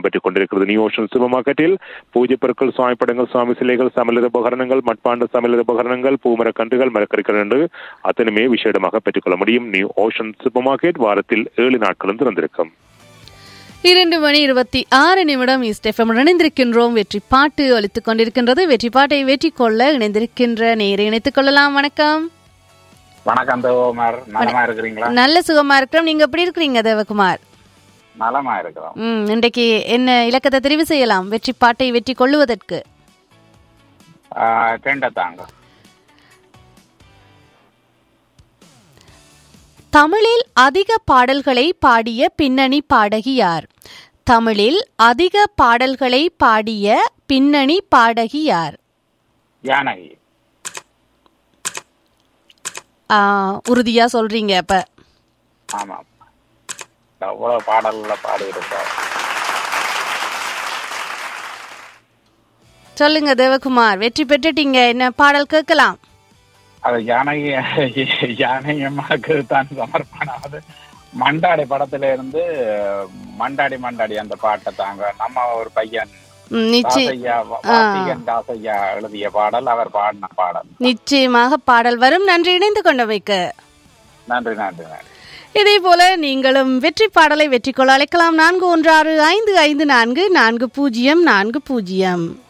இடம்பெற்றுக் கொண்டிருக்கிறது new ocean super மார்க்கெட்டில் பூஜை பொருட்கள் சுவாமி படங்கள் சுவாமி சிலைகள் சமையல் உபகரணங்கள் மட்பாண்ட சமையல் உபகரணங்கள் பூமரக்கன்றுகள் மரக்கறிகள் என்று அத்தனையுமே விசேடமாக பெற்றுக்கொள்ள முடியும் நியூ ஓஷன் சூப்பர் மார்க்கெட் வாரத்தில் ஏழு நாட்களும் திறந்திருக்கும் இரண்டு மணி இருபத்தி ஆறு நிமிடம் இஸ்டெஃபம் இணைந்திருக்கின்றோம் வெற்றி பாட்டு ஒலித்துக் கொண்டிருக்கின்றது வெற்றி பாட்டை வெற்றி கொள்ள இணைந்திருக்கின்ற நேரை இணைத்துக் கொள்ளலாம் வணக்கம் வணக்கம் தேவகுமார் நலமா இருக்கிறீங்களா நல்ல சுகமா இருக்கிறோம் நீங்க எப்படி இருக்கிறீங்க தேவகுமார் நலமா இருக்கிறோம் ம் இன்றைக்கு என்ன இலக்கத்தை தெரிவு செய்யலாம் வெற்றி பாட்டை வெற்றி கொள்ளுவதற்கு டெண்ட தாங்க தமிழில் அதிக பாடல்களை பாடிய பின்னணி பாடகி யார் தமிழில் அதிக பாடல்களை பாடிய பின்னணி பாடகி யார் ஜானகி ஆ, உறுதியா சொல்றீங்க அப்ப ஆமாம் அவ்வளவு பாடல்ல பாடியிருக்கார் சொல்லுங்க தேவகுமார் வெற்றி பெற்றுட்டீங்க என்ன பாடல் கேட்கலாம் அது ஜானகி ஜானகி அம்மாவுக்கு தான் சமர்ப்பணம் அது மண்டாடி படத்துல இருந்து மண்டாடி மண்டாடி அந்த பாட்டை தாங்க நம்ம ஒரு பையன் ம், நிச்சய தாசையா வாசிகன் தாசையா எழுதிய பாடல் அவர் பாடின பாடல் நிச்சயமாக பாடல் வரும் நன்றி இணைந்து கொண்டவைக்கு நன்றி நன்றி நன்றி இதே போல நீங்களும் வெற்றி பாடலை வெற்றி கொள்ள அழைக்கலாம் நான்கு ஒன்று ஆறு ஐந்து ஐந்து நான்கு நான்கு பூஜ்ஜியம் நான்கு பூஜ்ஜியம்